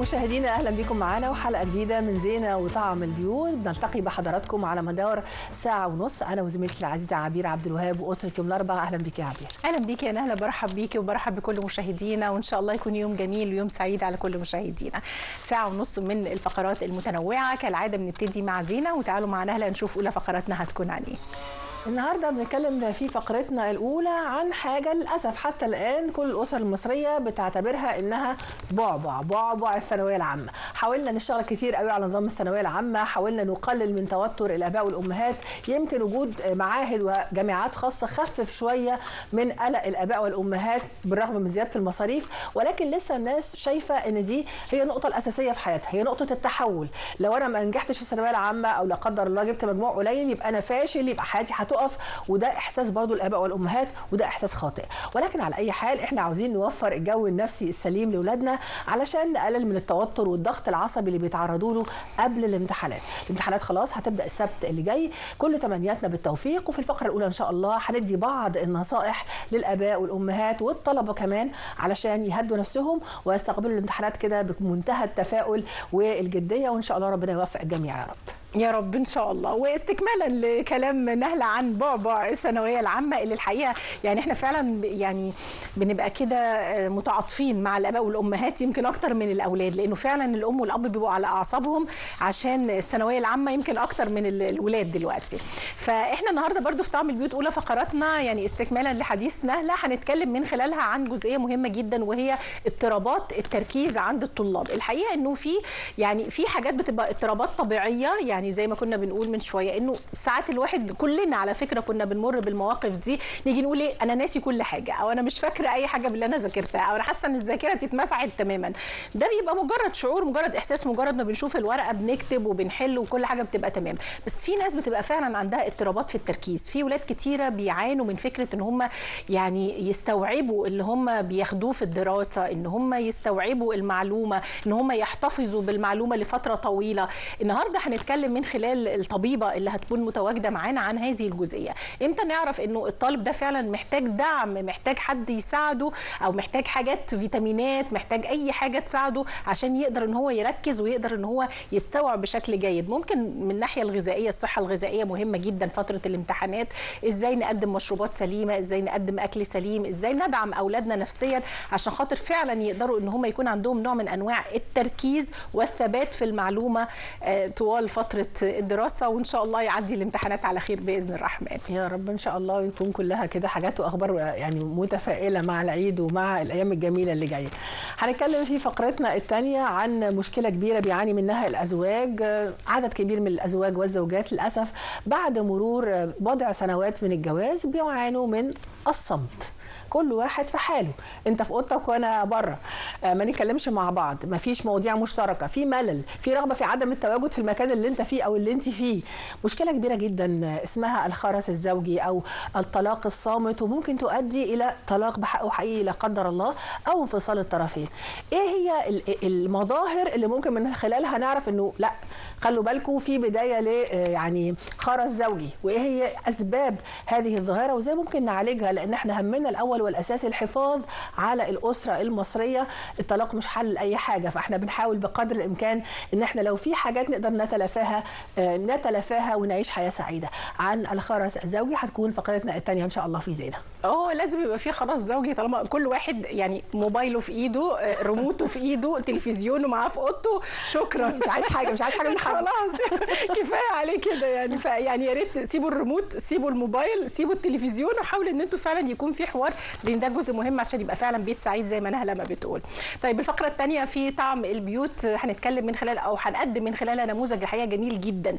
مشاهدينا اهلا بكم معانا وحلقه جديده من زينه وطعم البيوت بنلتقي بحضراتكم على مدار ساعه ونص انا وزميلتي العزيزه عبير عبد الوهاب واسره يوم الاربعاء اهلا بك يا عبير اهلا بيكي يا نهله برحب بيكي وبرحب بكل مشاهدينا وان شاء الله يكون يوم جميل ويوم سعيد على كل مشاهدينا ساعه ونص من الفقرات المتنوعه كالعاده بنبتدي مع زينه وتعالوا مع نهله نشوف اولى فقراتنا هتكون عن ايه النهارده بنتكلم في فقرتنا الاولى عن حاجه للاسف حتى الان كل الاسر المصريه بتعتبرها انها بعبع بعبع الثانويه العامه حاولنا نشتغل كتير قوي على نظام الثانويه العامه حاولنا نقلل من توتر الاباء والامهات يمكن وجود معاهد وجامعات خاصه خفف شويه من قلق الاباء والامهات بالرغم من زياده المصاريف ولكن لسه الناس شايفه ان دي هي النقطه الاساسيه في حياتها هي نقطه التحول لو انا ما نجحتش في الثانويه العامه او لا قدر الله جبت مجموع قليل يبقى انا فاشل يبقى حياتي هتقف وده احساس برضو الاباء والامهات وده احساس خاطئ ولكن على اي حال احنا عاوزين نوفر الجو النفسي السليم لاولادنا علشان نقلل من التوتر والضغط العصبي اللي بيتعرضوا له قبل الامتحانات الامتحانات خلاص هتبدا السبت اللي جاي كل تمنياتنا بالتوفيق وفي الفقره الاولى ان شاء الله هندي بعض النصائح للاباء والامهات والطلبه كمان علشان يهدوا نفسهم ويستقبلوا الامتحانات كده بمنتهى التفاؤل والجديه وان شاء الله ربنا يوفق الجميع يا رب يا رب ان شاء الله واستكمالا لكلام نهله عن بعبع الثانويه العامه اللي الحقيقه يعني احنا فعلا يعني بنبقى كده متعاطفين مع الاباء والامهات يمكن اكتر من الاولاد لانه فعلا الام والاب بيبقوا على اعصابهم عشان الثانويه العامه يمكن اكتر من الولاد دلوقتي فاحنا النهارده برضو في طعم البيوت اولى فقراتنا يعني استكمالا لحديث نهله هنتكلم من خلالها عن جزئيه مهمه جدا وهي اضطرابات التركيز عند الطلاب الحقيقه انه في يعني في حاجات بتبقى اضطرابات طبيعيه يعني يعني زي ما كنا بنقول من شويه انه ساعات الواحد كلنا على فكره كنا بنمر بالمواقف دي نيجي نقول ايه انا ناسي كل حاجه او انا مش فاكره اي حاجه باللي انا ذاكرتها او انا حاسه ان ذاكرتي اتمسحت تماما ده بيبقى مجرد شعور مجرد احساس مجرد ما بنشوف الورقه بنكتب وبنحل وكل حاجه بتبقى تمام بس في ناس بتبقى فعلا عندها اضطرابات في التركيز في ولاد كتيره بيعانوا من فكره ان هم يعني يستوعبوا اللي هم بياخدوه في الدراسه ان هم يستوعبوا المعلومه ان هم يحتفظوا بالمعلومه لفتره طويله النهارده هنتكلم من خلال الطبيبه اللي هتكون متواجده معانا عن هذه الجزئيه امتى نعرف انه الطالب ده فعلا محتاج دعم محتاج حد يساعده او محتاج حاجات فيتامينات محتاج اي حاجه تساعده عشان يقدر ان هو يركز ويقدر ان هو يستوعب بشكل جيد ممكن من الناحيه الغذائيه الصحه الغذائيه مهمه جدا فتره الامتحانات ازاي نقدم مشروبات سليمه ازاي نقدم اكل سليم ازاي ندعم اولادنا نفسيا عشان خاطر فعلا يقدروا ان هم يكون عندهم نوع من انواع التركيز والثبات في المعلومه طوال فتره الدراسه وان شاء الله يعدي الامتحانات على خير باذن الرحمن يا رب ان شاء الله ويكون كلها كده حاجات واخبار يعني متفائله مع العيد ومع الايام الجميله اللي جايه هنتكلم في فقرتنا الثانيه عن مشكله كبيره بيعاني منها الازواج عدد كبير من الازواج والزوجات للاسف بعد مرور بضع سنوات من الجواز بيعانوا من الصمت كل واحد في حاله انت في اوضتك وانا بره ما نتكلمش مع بعض ما فيش مواضيع مشتركه في ملل في رغبه في عدم التواجد في المكان اللي انت فيه او اللي انت فيه مشكله كبيره جدا اسمها الخرس الزوجي او الطلاق الصامت وممكن تؤدي الى طلاق بحقه حقيقي لا قدر الله او انفصال الطرفين ايه هي المظاهر اللي ممكن من خلالها نعرف انه لا خلوا بالكم في بدايه ل يعني خرس زوجي وايه هي اسباب هذه الظاهره وازاي ممكن نعالجها لان احنا همنا الاول والاساس الحفاظ على الاسره المصريه الطلاق مش حل لاي حاجه فاحنا بنحاول بقدر الامكان ان احنا لو في حاجات نقدر نتلافاها نتلافاها ونعيش حياه سعيده عن الخرس الزوجي هتكون فقرتنا الثانيه ان شاء الله في زينه اه لازم يبقى في خرس زوجي طالما كل واحد يعني موبايله في ايده ريموته في ايده تلفزيونه معاه في اوضته شكرا مش عايز حاجه مش عايز حاجه من حد خلاص كفايه عليه كده يعني فيعني يا ريت سيبوا الريموت سيبوا الموبايل سيبوا التلفزيون وحاولوا ان انتوا فعلا يكون في حوار لان ده جزء مهم عشان يبقى فعلا بيت سعيد زي ما نهله ما بتقول. طيب الفقره الثانيه في طعم البيوت هنتكلم من خلال او هنقدم من خلالها نموذج الحقيقه جميل جدا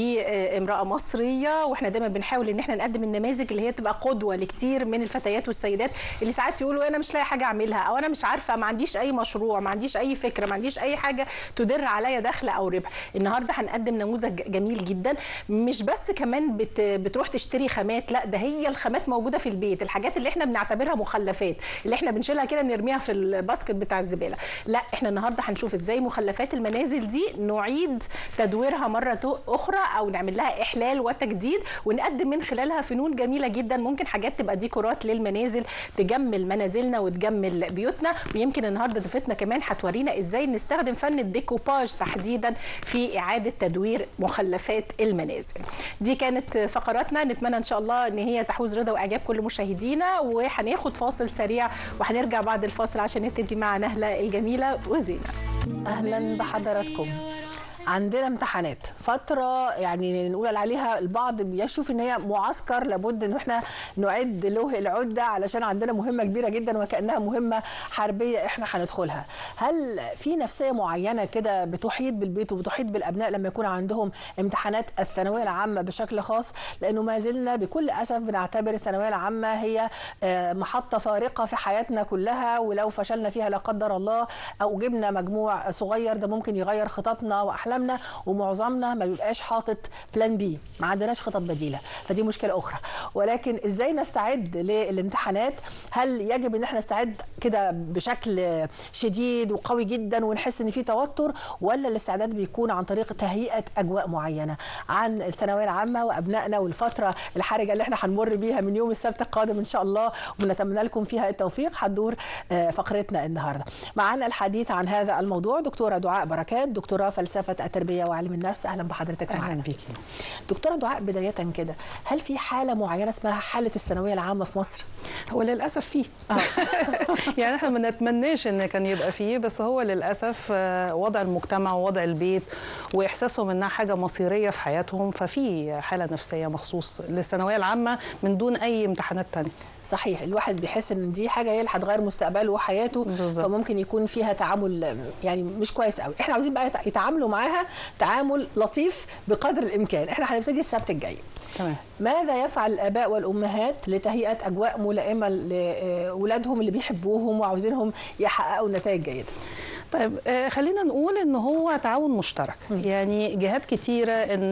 لامراه مصريه واحنا دايما بنحاول ان احنا نقدم النماذج اللي هي تبقى قدوه لكتير من الفتيات والسيدات اللي ساعات يقولوا انا مش لاقي حاجه اعملها او انا مش عارفه ما عنديش اي مشروع ما عنديش اي فكره ما عنديش اي حاجه تدر عليا دخل او ربح. النهارده هنقدم نموذج جميل جدا مش بس كمان بت بتروح تشتري خامات لا ده هي الخامات موجوده في البيت الحاجات اللي احنا بنعتمد بنعتبرها مخلفات اللي احنا بنشيلها كده نرميها في الباسكت بتاع الزباله لا احنا النهارده هنشوف ازاي مخلفات المنازل دي نعيد تدويرها مره تو- اخرى او نعمل لها احلال وتجديد ونقدم من خلالها فنون جميله جدا ممكن حاجات تبقى ديكورات للمنازل تجمل منازلنا وتجمل بيوتنا ويمكن النهارده ضيفتنا كمان هتورينا ازاي نستخدم فن الديكوباج تحديدا في اعاده تدوير مخلفات المنازل دي كانت فقراتنا نتمنى ان شاء الله ان هي تحوز رضا واعجاب كل مشاهدينا وهناخد فاصل سريع وهنرجع بعد الفاصل عشان نبتدي مع نهله الجميله وزينه اهلا بحضراتكم عندنا امتحانات فترة يعني نقول عليها البعض بيشوف ان هي معسكر لابد ان احنا نعد له العدة علشان عندنا مهمة كبيرة جدا وكأنها مهمة حربية احنا هندخلها هل في نفسية معينة كده بتحيط بالبيت وبتحيط بالابناء لما يكون عندهم امتحانات الثانوية العامة بشكل خاص لانه ما زلنا بكل اسف بنعتبر الثانوية العامة هي آه، محطة فارقة في حياتنا كلها ولو فشلنا فيها لا قدر الله او جبنا مجموع صغير ده ممكن يغير خططنا واحلامنا ومعظمنا ما بيبقاش حاطط بلان بي ما عندناش خطط بديله فدي مشكله اخرى ولكن ازاي نستعد للامتحانات هل يجب ان احنا نستعد كده بشكل شديد وقوي جدا ونحس ان في توتر ولا الاستعداد بيكون عن طريق تهيئه اجواء معينه عن الثانويه العامه وابنائنا والفتره الحرجه اللي احنا هنمر بيها من يوم السبت القادم ان شاء الله ونتمنى لكم فيها التوفيق هتدور آه، فقرتنا النهارده معانا الحديث عن هذا الموضوع دكتوره دعاء بركات دكتوره فلسفه التربيه وعلم النفس اهلا بحضرتك اهلا معانا بيكي دكتوره دعاء بدايه كده هل في حاله معينه اسمها حاله الثانويه العامه في مصر هو للاسف فيه يعني احنا ما نتمناش ان كان يبقى فيه بس هو للاسف آه، وضع المجتمع ووضع البيت واحساسهم انها حاجه مصيريه في حياتهم ففي حاله نفسيه مخصوص للثانويه العامه من دون اي امتحانات تانية صحيح الواحد بيحس ان دي حاجه هي اللي هتغير مستقبله وحياته بالظبط. فممكن يكون فيها تعامل يعني مش كويس قوي احنا عاوزين بقى يتع- يتعاملوا معاها تعامل لطيف بقدر الامكان احنا هنبتدي السبت الجاي تمام ماذا يفعل الاباء والامهات لتهيئه اجواء ملائمه لاولادهم اللي بيحبوهم وعاوزينهم يحققوا نتائج جيده طيب آه، خلينا نقول ان هو تعاون مشترك يعني جهات كتيره ان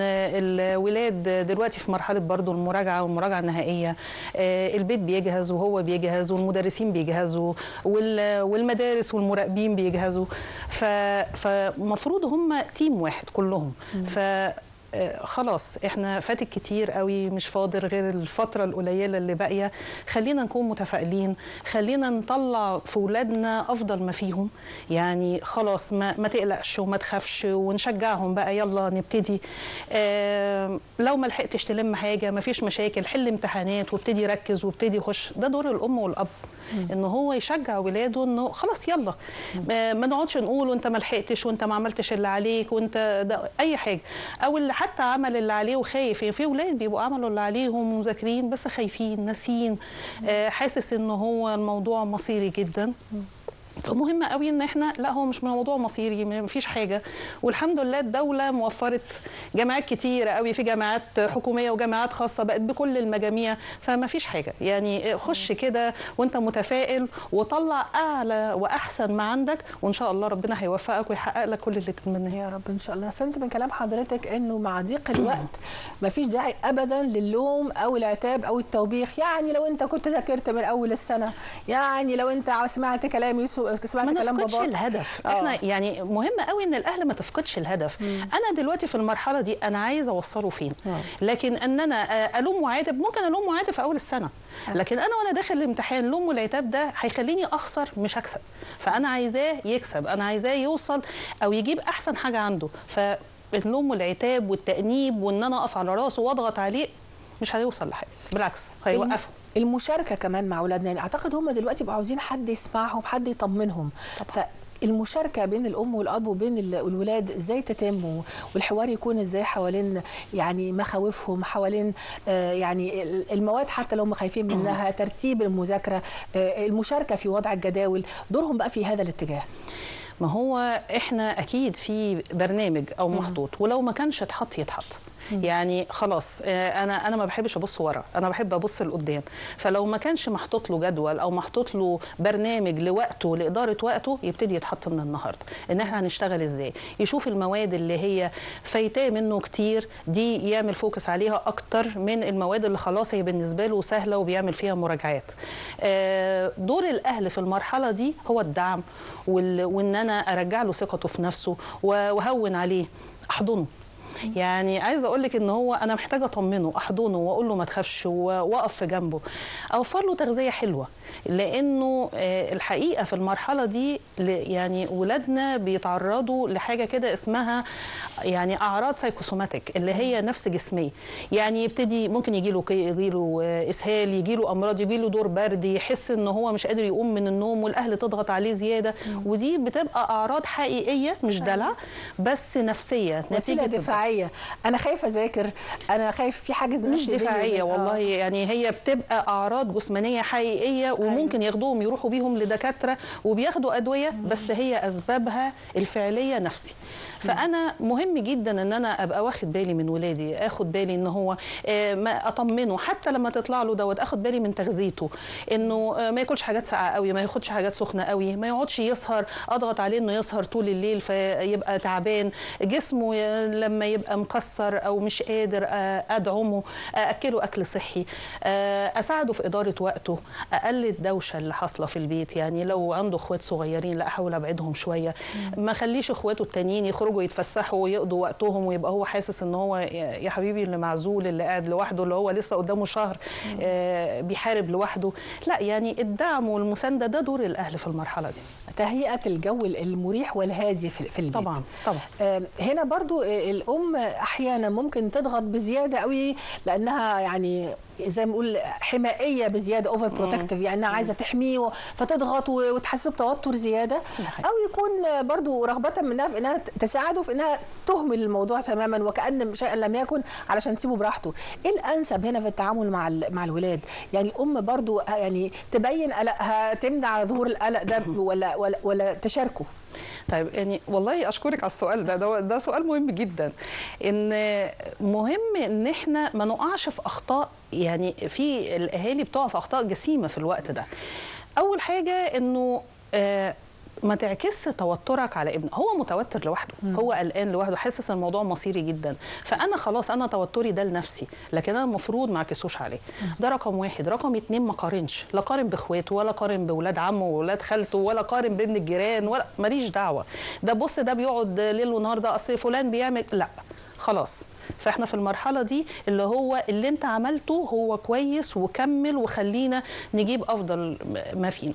الولاد دلوقتي في مرحله برضو المراجعه والمراجعه النهائيه آه، البيت بيجهز وهو بيجهز والمدرسين بيجهزوا وال- والمدارس والمراقبين بيجهزوا ف- فمفروض هم تيم واحد كلهم ف آه، خلاص احنا فاتك كتير قوي مش فاضل غير الفترة القليلة اللي باقية خلينا نكون متفائلين خلينا نطلع في ولادنا أفضل ما فيهم يعني خلاص ما, ما تقلقش وما تخافش ونشجعهم بقى يلا نبتدي اه لو ما لحقتش تلم حاجة ما فيش مشاكل حل امتحانات وابتدي ركز وابتدي خش ده دور الأم والأب ان هو يشجع ولاده انه خلاص يلا آه، ما نقعدش نقول وانت ما لحقتش وانت ما عملتش اللي عليك وانت ده اي حاجه او اللي حتى عمل اللي عليه وخايف يعني في ولاد بيبقوا عملوا اللي عليهم ومذاكرين بس خايفين ناسين آه، حاسس ان هو الموضوع مصيري جدا فمهم قوي ان احنا لا هو مش موضوع مصيري مفيش حاجه والحمد لله الدوله موفرت جامعات كتيره قوي في جامعات حكوميه وجامعات خاصه بقت بكل المجاميع فما فيش حاجه يعني خش كده وانت متفائل وطلع اعلى واحسن ما عندك وان شاء الله ربنا هيوفقك ويحقق لك كل اللي تتمناه يا رب ان شاء الله فهمت من كلام حضرتك انه مع ضيق الوقت مفيش داعي ابدا للوم او العتاب او التوبيخ يعني لو انت كنت ذاكرت من اول السنه يعني لو انت سمعت كلام يوسف سمعت ما كلام نفقدش باباك الهدف آه. احنا يعني مهم قوي ان الاهل ما تفقدش الهدف انا دلوقتي في المرحله دي انا عايزه اوصله فين آه. لكن ان انا آه، الوم وعاتب ممكن الوم وعاتب في اول السنه لكن انا وانا داخل الامتحان اللوم والعتاب ده هيخليني اخسر مش هكسب فانا عايزاه يكسب انا عايزاه يوصل او يجيب احسن حاجه عنده فاللوم والعتاب والتانيب وان انا اقف على راسه واضغط عليه مش هيوصل لحاجه بالعكس هيوقفه المشاركه كمان مع اولادنا يعني اعتقد هم دلوقتي بقوا عاوزين حد يسمعهم حد يطمنهم فالمشاركه بين الام والاب وبين ال- الولاد ازاي تتم و- والحوار يكون ازاي حوالين يعني مخاوفهم حوالين آه، يعني ال- المواد حتى لو هم خايفين منها ترتيب المذاكره آه، المشاركه في وضع الجداول دورهم بقى في هذا الاتجاه ما هو احنا اكيد في برنامج او محطوط ولو ما كانش اتحط يتحط يعني خلاص آه، انا انا ما بحبش ابص ورا انا بحب ابص لقدام فلو ما كانش محطوط له جدول او محطوط له برنامج لوقته لاداره وقته يبتدي يتحط من النهارده ان احنا هنشتغل ازاي يشوف المواد اللي هي فايتاه منه كتير دي يعمل فوكس عليها اكتر من المواد اللي خلاص هي بالنسبه له سهله وبيعمل فيها مراجعات آه، دور الاهل في المرحله دي هو الدعم وال- وان انا ارجع له ثقته في نفسه و- واهون عليه احضنه يعني عايزه اقول لك ان هو انا محتاجه اطمنه احضنه واقول له ما تخافش و- واقف في جنبه اوفر له تغذيه حلوه لانه آه، الحقيقه في المرحله دي ل- يعني ولادنا بيتعرضوا لحاجه كده اسمها يعني اعراض سايكوسوماتيك اللي هي نفس جسميه يعني يبتدي ممكن يجي له يجي له اسهال يجي له امراض يجي له دور برد يحس ان هو مش قادر يقوم من النوم والاهل تضغط عليه زياده ودي بتبقى اعراض حقيقيه مش دلع بس نفسيه وسيله نتيجة دفاعيه انا خايفه اذاكر انا خايف في حاجز مش نفسي بيني دفاعيه وبين- والله آه. يعني هي بتبقى اعراض جسمانيه حقيقيه وممكن ياخدوهم يروحوا بيهم لدكاتره وبياخدوا ادويه بس هي اسبابها الفعليه نفسي فانا مهم جدا ان انا ابقى واخد بالي من ولادي اخد بالي ان هو آه، ما اطمنه حتى لما تطلع له دوت اخد بالي من تغذيته انه آه، ما ياكلش حاجات ساقعه قوي ما ياخدش حاجات سخنه قوي ما يقعدش يسهر اضغط عليه انه يسهر طول الليل فيبقى تعبان جسمه ي- لما يبقى مكسر او مش قادر آه، ادعمه اكله اكل صحي آه، اساعده في اداره وقته اقلل الدوشه اللي حاصله في البيت يعني لو عنده اخوات صغيرين لا احاول ابعدهم شويه ما خليش اخواته التانيين يخرجوا يتفسحوا ويقضوا وقتهم ويبقى هو حاسس ان هو يا يا حبيبي اللي معزول اللي قاعد لوحده اللي هو لسه قدامه شهر آه، بيحارب لوحده لا يعني الدعم والمسانده ده دور الاهل في المرحله دي تهيئه الجو المريح والهادي في في البيت طبعا طبعا آم، هنا برضو آه، الام احيانا ممكن تضغط بزياده قوي لانها يعني زي ما نقول حمائيه بزياده اوفر بروتكتيف يعني انها عايزه تحميه و- فتضغط و- وتحسسه بتوتر زياده حقيقي. او يكون آه، برضو رغبه منها في انها تساعده في انها تهمل الموضوع تماما وكان شيئا لم يكن علشان تسيبه براحته ايه الانسب هنا في التعامل مع ال- مع الولاد يعني الام برضو آه، يعني تبين قلقها تمنع ظهور القلق ده ولا ولا, ولا تشاركه طيب يعني والله اشكرك على السؤال ده ده, ده سؤال مهم جدا ان مهم ان احنا ما نقعش في اخطاء يعني في الاهالي بتقع في اخطاء جسيمه في الوقت ده اول حاجه انه آه ما تعكس توترك على ابنك هو متوتر لوحده هو قلقان لوحده حاسس الموضوع مصيري جدا فانا خلاص انا توتري ده لنفسي لكن انا المفروض ما اعكسوش عليه ده رقم واحد رقم اتنين ما قارنش لا قارن باخواته ولا قارن باولاد عمه واولاد خالته ولا قارن بابن الجيران ولا ماليش دعوه ده بص ده بيقعد ليل ونهار ده اصل فلان بيعمل لا خلاص فاحنا في المرحله دي اللي هو اللي انت عملته هو كويس وكمل وخلينا نجيب افضل ما فينا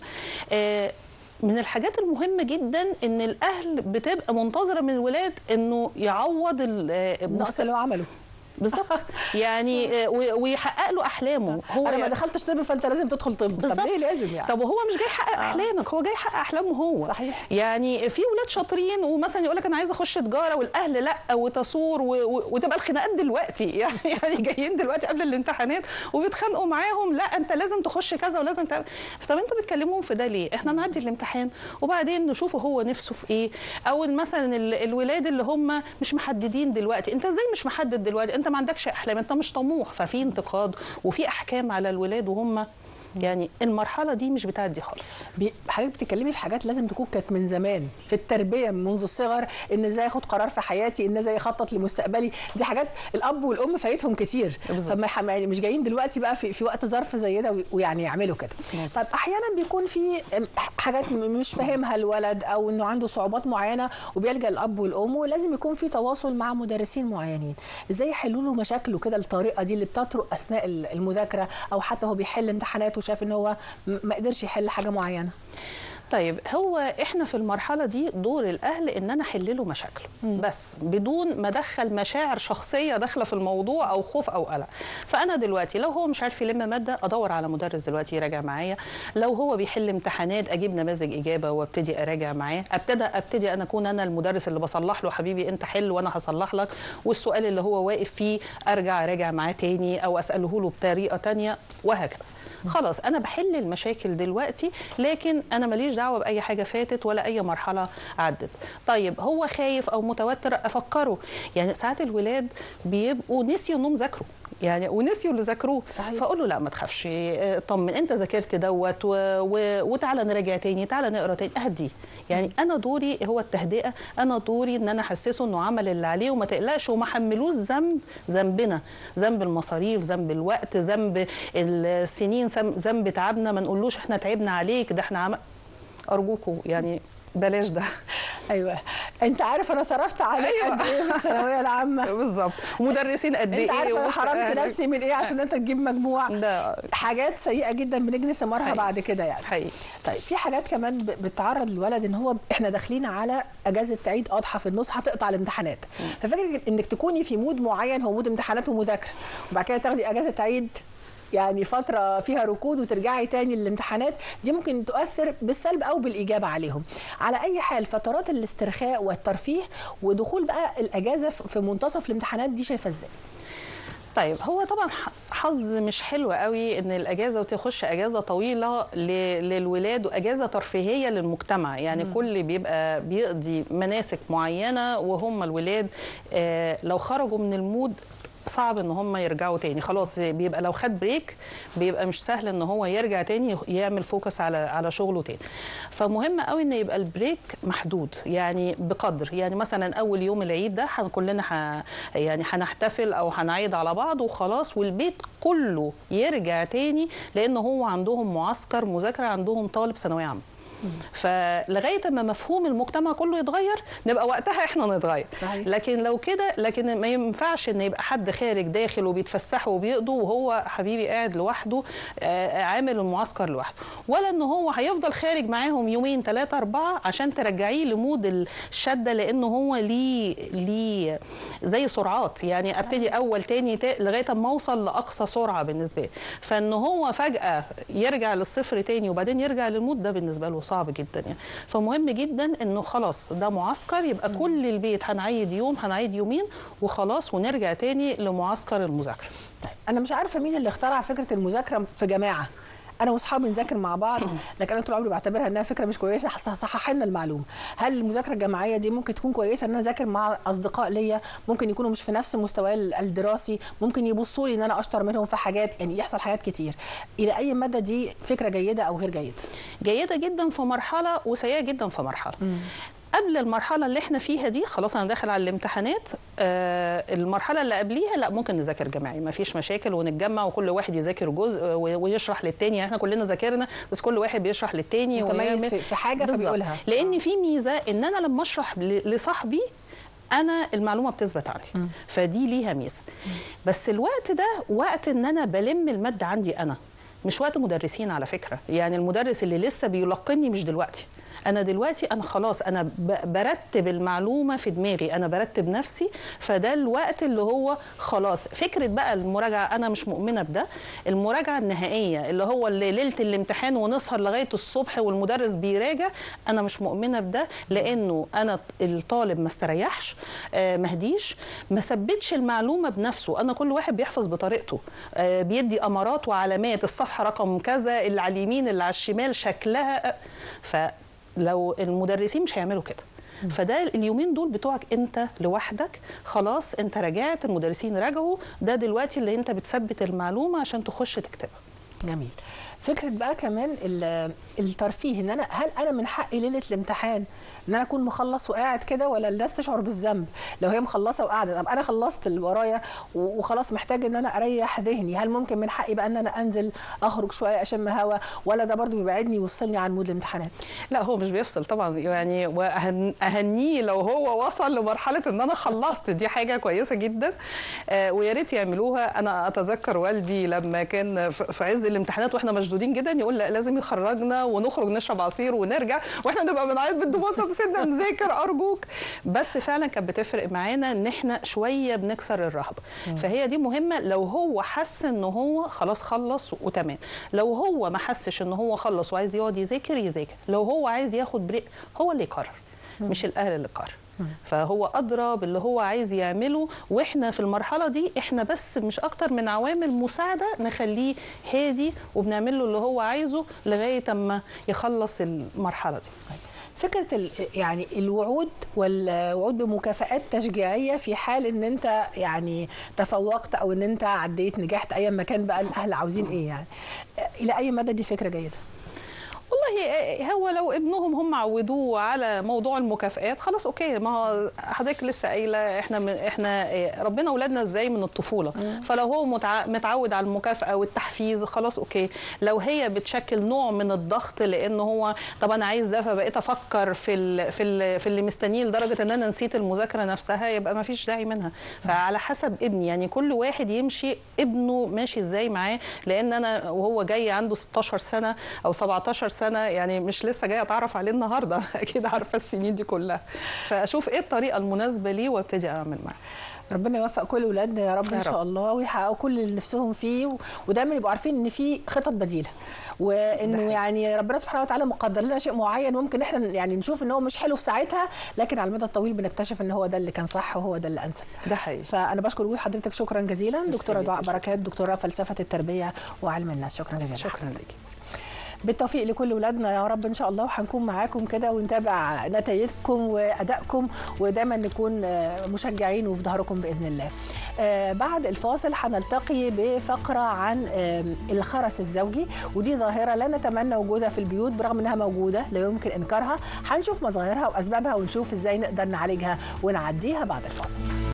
آه من الحاجات المهمة جدا ان الاهل بتبقى منتظرة من الولاد انه يعوض ال- آه، النقص اللي هو عمله بالظبط يعني آه، و- ويحقق له احلامه هو انا ما يعني- دخلتش طب فانت لازم تدخل طب طب بالظبط. ليه لازم يعني طب وهو مش جاي يحقق احلامك هو جاي يحقق احلامه هو صحيح. يعني في ولاد شاطرين ومثلا يقول لك انا عايز اخش تجاره والاهل لا وتصور و... و... وتبقى الخناقات دلوقتي يعني يعني جايين دلوقتي قبل الامتحانات وبيتخانقوا معاهم لا انت لازم تخش كذا ولازم تعمل طب انتوا بتكلموهم في ده ليه؟ احنا نعدي الامتحان وبعدين نشوفه هو نفسه في ايه او مثلا ال- الولاد اللي هم مش محددين دلوقتي انت ازاي مش محدد دلوقتي انت ما عندكش احلام انت مش طموح ففي انتقاد وفي احكام على الولاد وهم يعني المرحله دي مش بتعدي خالص بي- حضرتك بتتكلمي في حاجات لازم تكون كانت من زمان في التربيه منذ الصغر ان ازاي اخد قرار في حياتي ان ازاي اخطط لمستقبلي دي حاجات الاب والام فايتهم كتير بالظبط. فما يح- يعني مش جايين دلوقتي بقى في, في وقت ظرف زي ده وي- ويعني يعملوا كده مظبوط. طب احيانا بيكون في أم، حاجات م- مش فاهمها الولد او انه عنده صعوبات معينه وبيلجا الاب والام ولازم يكون في تواصل مع مدرسين معينين ازاي يحلوا له مشاكله كده الطريقه دي اللي بتطرق اثناء ال- المذاكره او حتى هو بيحل امتحانات وشاف ان هو م- ما قدرش يحل حاجه معينه طيب هو احنا في المرحله دي دور الاهل ان انا احل له مشاكله بس بدون ما ادخل مشاعر شخصيه داخله في الموضوع او خوف او قلق فانا دلوقتي لو هو مش عارف يلم ماده ادور على مدرس دلوقتي يراجع معايا لو هو بيحل امتحانات اجيب نماذج اجابه وابتدي اراجع معاه ابتدى ابتدي انا اكون انا المدرس اللي بصلح له حبيبي انت حل وانا هصلح لك والسؤال اللي هو واقف فيه ارجع اراجع معاه تاني او اساله له بطريقه تانية وهكذا خلاص انا بحل المشاكل دلوقتي لكن انا ماليش دعوه باي حاجه فاتت ولا اي مرحله عدت طيب هو خايف او متوتر افكره يعني ساعات الولاد بيبقوا نسيوا انهم ذاكروا يعني ونسيوا اللي ذاكروه صحيح. فاقول له لا ما تخافش اه، طمن انت ذاكرت دوت و... و... وتعالى نراجع تاني تعالى نقرا تاني اهدي يعني انا دوري هو التهدئه انا دوري ان انا احسسه انه عمل اللي عليه وما تقلقش وما حملوش ذنب ذنبنا ذنب المصاريف ذنب الوقت ذنب السنين ذنب- ذنب تعبنا ما نقولوش احنا تعبنا عليك ده احنا عمل ارجوكوا يعني بلاش ده ايوه انت عارف انا صرفت عليك أيوة. قد ايه في الثانويه العامه بالظبط ومدرسين قد ايه انت عارف انا وبص- حرمت نفسي من ايه عشان انت تجيب مجموع ده حاجات سيئه جدا بنجني ثمارها حقيقي. بعد كده يعني حقيقي طيب في حاجات كمان ب- بتعرض الولد ان هو احنا داخلين على اجازه عيد اضحى في النص هتقطع الامتحانات ففكره انك تكوني في مود معين هو مود امتحانات ومذاكره وبعد كده تاخدي اجازه عيد يعني فترة فيها ركود وترجعي تاني للامتحانات دي ممكن تؤثر بالسلب أو بالإيجاب عليهم على أي حال فترات الاسترخاء والترفيه ودخول بقى الأجازة في في منتصف الامتحانات دي شايفة إزاي؟ طيب هو طبعا ح- حظ مش حلو قوي ان الاجازه وتخش اجازه طويله ل- للولاد واجازه ترفيهيه للمجتمع يعني مم. كل بيبقى بيقضي مناسك معينه وهم الولاد آه لو خرجوا من المود صعب ان هم يرجعوا تاني خلاص بيبقى لو خد بريك بيبقى مش سهل ان هو يرجع تاني يعمل فوكس على على شغله تاني فمهم قوي ان يبقى البريك محدود يعني بقدر يعني مثلا اول يوم العيد ده هن- كلنا ح يعني هنحتفل او هنعيد على بعض وخلاص والبيت كله يرجع تاني لان هو عندهم معسكر مذاكره عندهم طالب ثانويه عامه فلغايه اما مفهوم المجتمع كله يتغير نبقى وقتها احنا نتغير صحيح. لكن لو كده لكن ما ينفعش ان يبقى حد خارج داخل وبيتفسحوا وبيقضوا وهو حبيبي قاعد لوحده آه، عامل المعسكر لوحده ولا ان هو هيفضل خارج معاهم يومين ثلاثه اربعه عشان ترجعيه لمود الشده لانه هو ليه ليه زي سرعات يعني ابتدي اول تاني تا- لغايه اما اوصل لاقصى سرعه بالنسبه لي فان هو فجاه يرجع للصفر تاني وبعدين يرجع للمود ده بالنسبه له صعب جدا يعني فمهم جدا انه خلاص ده معسكر يبقى كل البيت هنعيد يوم هنعيد يومين وخلاص ونرجع تاني لمعسكر المذاكره طيب انا مش عارفه مين اللي اخترع فكره المذاكره في جماعه انا واصحابي نذاكر مع بعض لكن انا طول عمري بعتبرها انها فكره مش كويسه صحح لنا المعلومه هل المذاكره الجماعيه دي ممكن تكون كويسه ان انا اذاكر مع اصدقاء ليا ممكن يكونوا مش في نفس مستواي الدراسي ممكن يبصوا لي ان انا اشطر منهم في حاجات يعني يحصل حاجات كتير الى اي مدى دي فكره جيده او غير جيده جيده جدا في مرحله وسيئه جدا في مرحله قبل المرحله اللي احنا فيها دي خلاص انا داخل على الامتحانات آه المرحله اللي قبليها لا ممكن نذاكر جماعي ما فيش مشاكل ونتجمع وكل واحد يذاكر جزء و- ويشرح للتاني يعني احنا كلنا ذاكرنا بس كل واحد بيشرح للتاني متميز ويعمل- في- في حاجة بالظبط. فبيقولها. لان في ميزه ان انا لما اشرح ل- لصاحبي انا المعلومه بتثبت عندي فدي ليها ميزه بس الوقت ده وقت ان انا بلم الماده عندي انا مش وقت مدرسين على فكره يعني المدرس اللي لسه بيلقني مش دلوقتي انا دلوقتي انا خلاص انا ب- برتب المعلومه في دماغي انا برتب نفسي فده الوقت اللي هو خلاص فكره بقى المراجعه انا مش مؤمنه بده المراجعه النهائيه اللي هو اللي ليله الامتحان ونسهر لغايه الصبح والمدرس بيراجع انا مش مؤمنه بده لانه انا الطالب ما استريحش آه، ما هديش ما ثبتش المعلومه بنفسه انا كل واحد بيحفظ بطريقته آه، بيدي امارات وعلامات الصفحه رقم كذا اللي على اليمين اللي على الشمال شكلها آه، فلو المدرسين مش هيعملوا كده فده اليومين دول بتوعك انت لوحدك خلاص انت راجعت المدرسين راجعوا ده دلوقتي اللي انت بتثبت المعلومه عشان تخش تكتبها جميل فكره بقى كمان ال- الترفيه ان انا هل انا من حقي ليله الامتحان ان انا اكون مخلص وقاعد كده ولا الناس تشعر بالذنب لو هي مخلصه وقاعده طب انا خلصت اللي ورايا و- وخلاص محتاج ان انا اريح ذهني هل ممكن من حقي بقى ان انا انزل اخرج شويه اشم هوا ولا ده برضو بيبعدني ويفصلني عن مود الامتحانات لا هو مش بيفصل طبعا يعني واهنيه لو هو وصل لمرحله ان انا خلصت دي حاجه كويسه جدا آه ويا ريت يعملوها انا اتذكر والدي لما كان في في عز الامتحانات واحنا مشدودين جدا يقول لا لازم يخرجنا ونخرج نشرب عصير ونرجع واحنا نبقى بنعيط بالدموع طب سيبنا نذاكر ارجوك بس فعلا كانت بتفرق معانا ان احنا شويه بنكسر الرهبه فهي دي مهمه لو هو حس ان هو خلاص خلص وتمام لو هو ما حسش ان هو خلص وعايز يقعد يذاكر يذاكر لو هو عايز ياخد بريك هو اللي يقرر مش الاهل اللي قرر فهو ادرى باللي هو عايز يعمله واحنا في المرحله دي احنا بس مش اكتر من عوامل مساعده نخليه هادي وبنعمل له اللي هو عايزه لغايه اما يخلص المرحله دي فكره ال- يعني الوعود والوعود بمكافآت تشجيعيه في حال ان انت يعني تفوقت او ان انت عديت نجحت ايا ما كان بقى الاهل عاوزين ايه يعني الى اي مدى دي فكره جيده والله هو لو ابنهم هم عودوه على موضوع المكافآت خلاص اوكي ما هو حضرتك لسه قايله احنا من احنا ربنا اولادنا ازاي من الطفوله فلو هو متع- متعود على المكافاه والتحفيز خلاص اوكي لو هي بتشكل نوع من الضغط لان هو طب انا عايز ده فبقيت افكر في ال في ال في اللي مستنيه لدرجه ان انا نسيت المذاكره نفسها يبقى ما فيش داعي منها فعلى حسب ابني يعني كل واحد يمشي ابنه ماشي ازاي معاه لان انا وهو جاي عنده 16 سنه او 17 سنه يعني مش لسه جايه اتعرف عليه النهارده اكيد عارفه السنين دي كلها فاشوف ايه الطريقه المناسبه ليه وابتدي اعمل معاه ربنا يوفق كل اولادنا يا رب يا ان شاء رب. الله ويحققوا كل اللي نفسهم فيه و- ودايما يبقوا عارفين ان في خطط بديله وانه حقيقي. يعني ربنا سبحانه وتعالى مقدر لنا شيء معين ممكن احنا يعني نشوف ان هو مش حلو في ساعتها لكن على المدى الطويل بنكتشف ان هو ده اللي كان صح وهو ده اللي انسب ده حقيقي فانا بشكر وجود حضرتك شكرا جزيلا دكتوره ليكي. دعاء بركات دكتوره فلسفه التربيه وعلم الناس شكرا جزيلا شكرا لك بالتوفيق لكل ولادنا يا رب ان شاء الله وهنكون معاكم كده ونتابع نتائجكم وادائكم ودايما نكون آه، مشجعين وفي ظهركم باذن الله. آه، بعد الفاصل هنلتقي بفقره عن آه، الخرس الزوجي ودي ظاهره لا نتمنى وجودها في البيوت برغم انها موجوده لا يمكن انكارها. هنشوف مظاهرها واسبابها ونشوف ازاي نقدر نعالجها ونعديها بعد الفاصل.